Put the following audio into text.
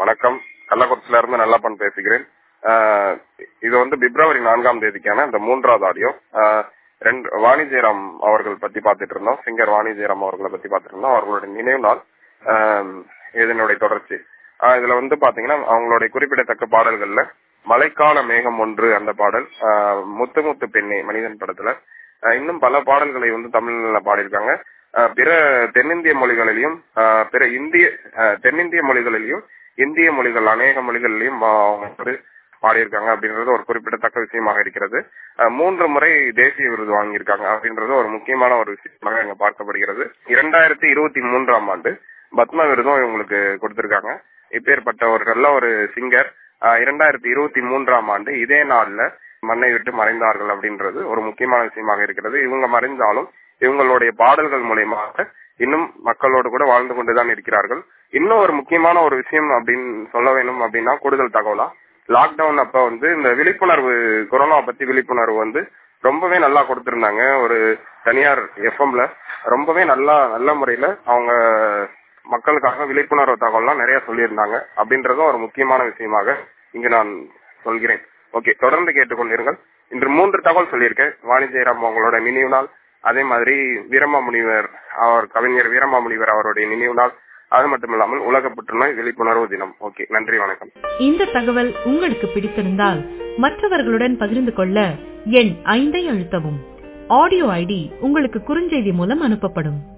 வணக்கம் கள்ளக்குறிச்சியில இருந்து நல்லப்பன் பேசுகிறேன் ஆஹ் இது வந்து பிப்ரவரி நான்காம் தேதிக்கான இந்த மூன்றாவது ஆடியோ ஆஹ் ரெண்டு வாணி ஜெயராம் அவர்கள் பத்தி பார்த்துட்டு இருந்தோம் சிங்கர் வாணி ஜெயராம் அவர்களை பத்தி பார்த்துட்டு இருந்தோம் அவர்களுடைய நினைவு நாள் ஆஹ் இதனுடைய தொடர்ச்சி ஆஹ் இதுல வந்து பாத்தீங்கன்னா அவங்களுடைய குறிப்பிடத்தக்க பாடல்கள்ல மழைக்கால மேகம் ஒன்று அந்த பாடல் ஆஹ் முத்து முத்து பெண்ணே மனிதன் படத்துல ஆஹ் இன்னும் பல பாடல்களை வந்து தமிழ்ல பாடியிருக்காங்க ஆஹ் பிற தென்னிந்திய மொழிகளிலும் ஆஹ் பிற இந்திய ஆஹ் தென்னிந்திய மொழிகளிலும் இந்திய மொழிகள் அநேக மொழிகளிலும் அவங்க வந்து பாடியிருக்காங்க அப்படின்றது ஒரு குறிப்பிடத்தக்க விஷயமாக இருக்கிறது ஆஹ் மூன்று முறை தேசிய விருது வாங்கியிருக்காங்க அப்படின்றது ஒரு முக்கியமான ஒரு விஷயமாக இங்க பார்க்கப்படுகிறது இரண்டாயிரத்தி இருபத்தி மூன்றாம் ஆண்டு பத்ம விருதும் இவங்களுக்கு கொடுத்திருக்காங்க இப்பேற்பட்ட ஒரு நல்ல ஒரு சிங்கர் இரண்டாயிரத்தி இருபத்தி மூன்றாம் ஆண்டு இதே நாள்ல மண்ணை விட்டு மறைந்தார்கள் அப்படின்றது ஒரு முக்கியமான விஷயமாக இருக்கிறது இவங்க மறைந்தாலும் இவங்களுடைய பாடல்கள் மூலியமாக இன்னும் மக்களோடு கூட வாழ்ந்து கொண்டுதான் இருக்கிறார்கள் இன்னும் ஒரு முக்கியமான ஒரு விஷயம் அப்படின்னு சொல்ல வேணும் அப்படின்னா கூடுதல் தகவலா லாக்டவுன் அப்ப வந்து இந்த விழிப்புணர்வு கொரோனா பத்தி விழிப்புணர்வு வந்து ரொம்பவே நல்லா கொடுத்திருந்தாங்க ஒரு தனியார் எஃப்எம்ல ரொம்பவே நல்லா நல்ல முறையில அவங்க மக்களுக்காக விழிப்புணர்வு தகவல்லாம் நிறைய சொல்லியிருந்தாங்க அப்படின்றதும் ஒரு முக்கியமான விஷயமாக இங்கு நான் சொல்கிறேன் ஓகே தொடர்ந்து கேட்டுக்கொண்டிருங்கள் இன்று மூன்று தகவல் சொல்லியிருக்கேன் வாணி ஜெயராம் அவங்களோட நினைவு நாள் அதே மாதிரி வீரமாமுனிவர் அவர் கவிஞர் வீரமாமுனிவர் அவருடைய நினைவு நாள் அது மட்டும் இல்லாமல் உலக புற்றுநோய் விழிப்புணர்வு தினம் ஓகே நன்றி வணக்கம் இந்த தகவல் உங்களுக்கு பிடித்திருந்தால் மற்றவர்களுடன் பகிர்ந்து கொள்ள எண் ஐந்தை அழுத்தவும் ஆடியோ ஐடி உங்களுக்கு குறுஞ்செய்தி மூலம் அனுப்பப்படும்